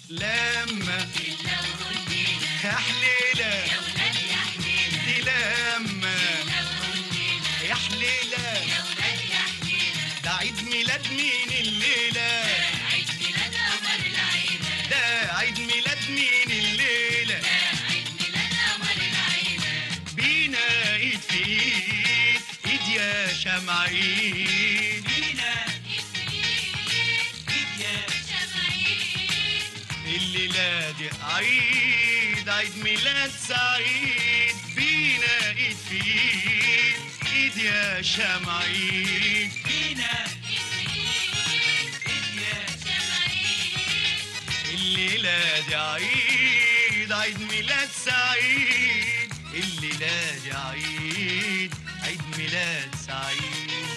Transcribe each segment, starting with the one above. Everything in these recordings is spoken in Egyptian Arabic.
لما يا حليلة دي لما يا حليلة ده عيد ميلاد مين الليلة ده عيد ميلاد مين الليلة بينا ايد في ايد ايد يا شمعين بينا ايد يا الليلة دي عيد عيد ميلاد سعيد بينا ايد في ايد ايد يا شمعين بينا ايد يا الليلة دي عيد عيد ميلاد سعيد الليلة دي عيد عيد ميلاد سعيد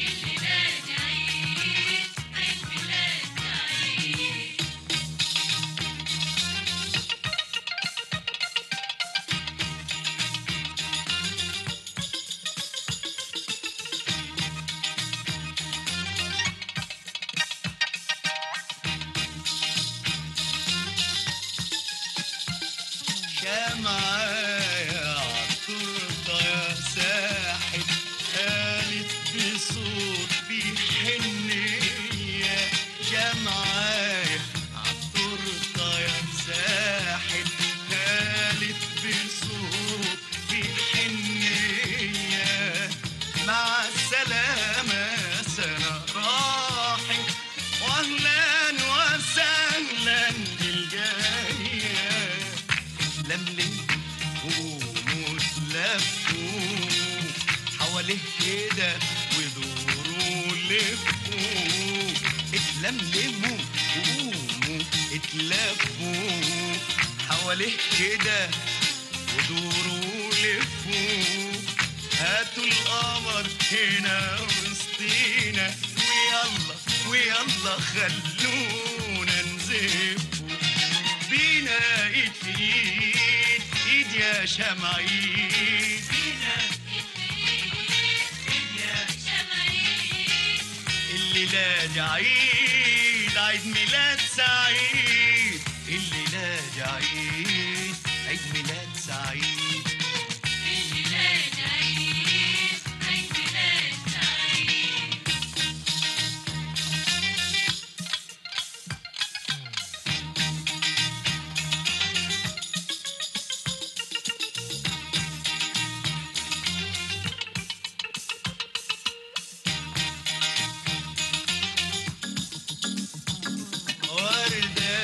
شمعايا عالتورته يا ساحب قالت بصوت بحنية شمعايا عالتورته يا ساحب قالت بصوت بحنية مع السلامة سنة راحت واهلا وسهلا بالجايه لملم ومتلفوا حواليه كده ودوروا لفوا اتلملموا وقوموا اتلفوا حواليه كده ودوروا لفوا هاتوا القمر هنا وسطينا ويلا ويلا خلونا نزفوا بينا ايد في ايد ايد يا شمعين بينا ايد يا الليلة دي عيد عيد ميلاد سعيد الليلة دي عيد عيد ميلاد سعيد وردة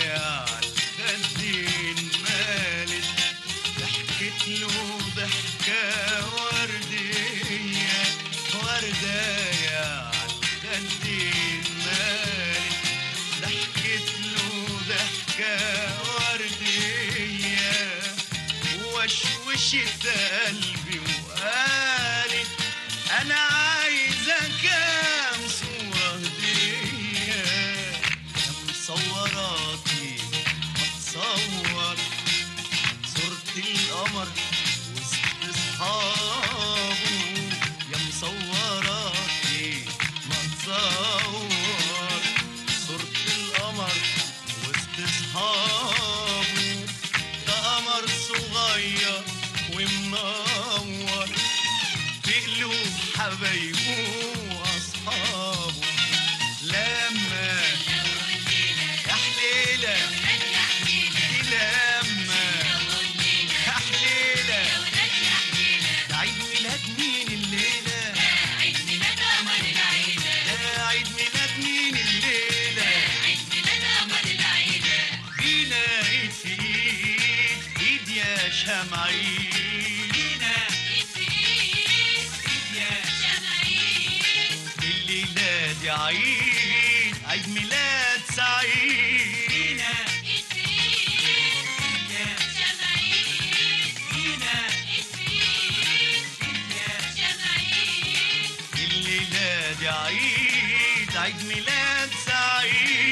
عالخدين مالت ضحكت له ضحكة وردية وردة عالخدين مالت ضحكت له ضحكة وردية وشوشت قلبي وقالت أنا عايزة كام صورة هدية يا مصوراتي بتصور صورة القمر وسط اصحابه يا مصوراتي ما تصور صورة القمر وسط اصحابه ده قمر صغير ومنور في قلوب حبايبه واصحابه لما يا حليلة دي لما يا حليلة ده عيد ميلاد مين الليلة ده عيد ميلاد مين الليلة بينا ايد في ايد ايد يا شمعين بينا ايد يا الليلة دي عيد عيد ميلاد سعيد بينا ايد يا بينا ايد يا الليلة دي عيد عيد ميلاد سعيد